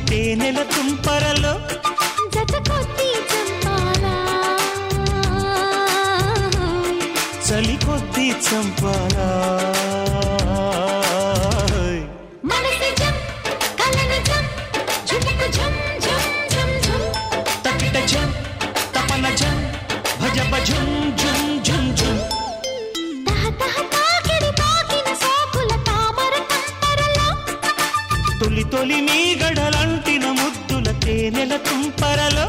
తేనెల తుంపరలో జత కొద్ది చంపాలా చలి కొద్ది చంపాలా మనసు జం కలను జం ఝుముకు ఝం ఝం ఝం ఝం తకిట జం తపన జం భజ భజం జుం జుం జుం తహ తహ తాకిడి తాకిన సోకుల తామర తంపరలో తొలి తొలి మీ గడలంటిన ముద్దుల తేనెల తుంపరలో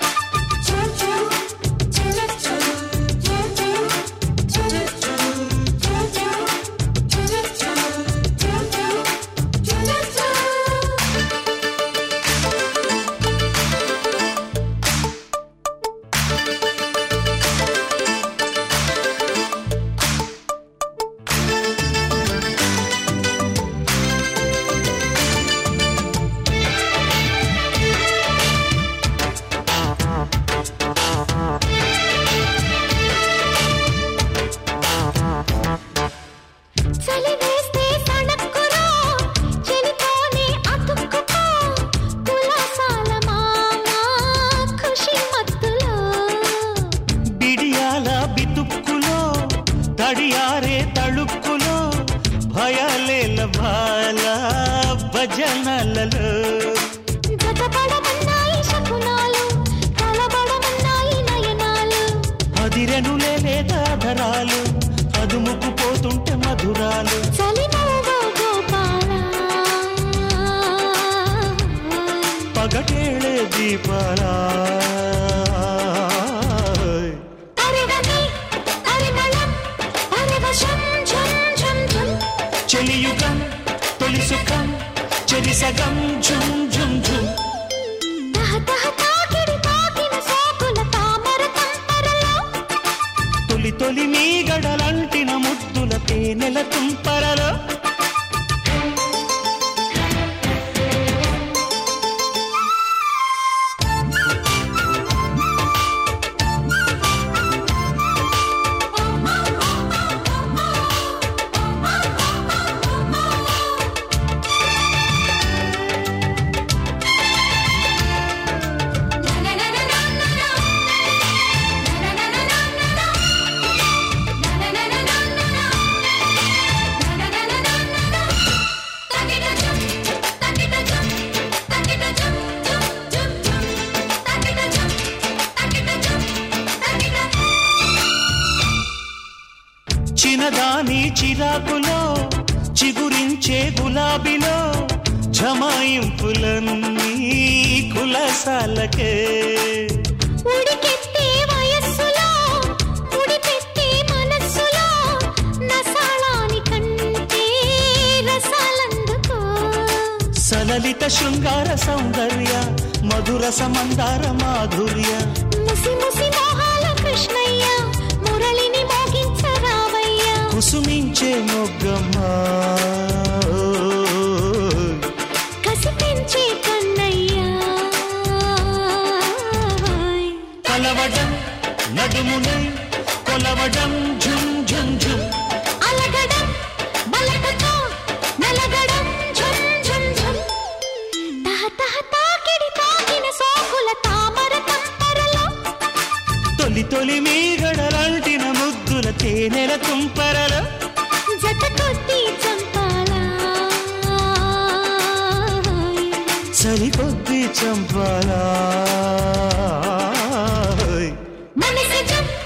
చలి వేస్తే సణక్కురా చెలితోనే అతుక్కుకో కులాసాల మామ ఖుషి మత్తులో బిడియాల బితుక్కులో తడియారే తళుక్కులో భయాలేల బాల భజనలలో జతపడమన్నాయి శకునాలు కలబడమన్నాయి నయనాలు అదిరెనులే లేదాధరాలు అదుముకు పోతుంటే మధురాలు చలి నవ్వు గోపాల పగటేళే దీపాలా పరిగణి పరిమళం పరివశం ఝం ఝం ఝం చెలియుగం తొలి సుఖం చెరి సగం ఝుం ఝుం ఝుం తహ తహ తాకిడి తాకిన సోకుల తామర తంపరలో తొలి తొలి మీ గడలంటిన ముద్దుల తేనెల తుంపరలో చిన్నదాని చిరాకులో చిగురించే గులాబీలో జమాయింపులన్నీ కులసాలకే ఉడికెత్తే వయస్సులో ఉడిపెట్టే మనస్సులో నసాళాని కంటే రసాలందుకో సలలిత శృంగార సౌందర్య మధుర సమందార మాధుర్య ముసి ముసి మోహాల కృష్ణయ్య మురళిని మోగించరావయ్య కుసుమించే మొగ్గమ్మ కసి పెంచే కన్నయ్య కలవడం నడుమునై కొలవడం ఝుం ఝుం ఝుం అలగడం బలకతో నలగడం ఝుం ఝుం ఝుం తహ తహ తాకిడి తాకిన సోకుల తామర తంపరలో తొలి తొలి మీ గడలంటిన ముద్దుల తేనెల తుంపరలో జత కొద్ది చంపాలా సరికొద్ది చంపాలా మనసు జం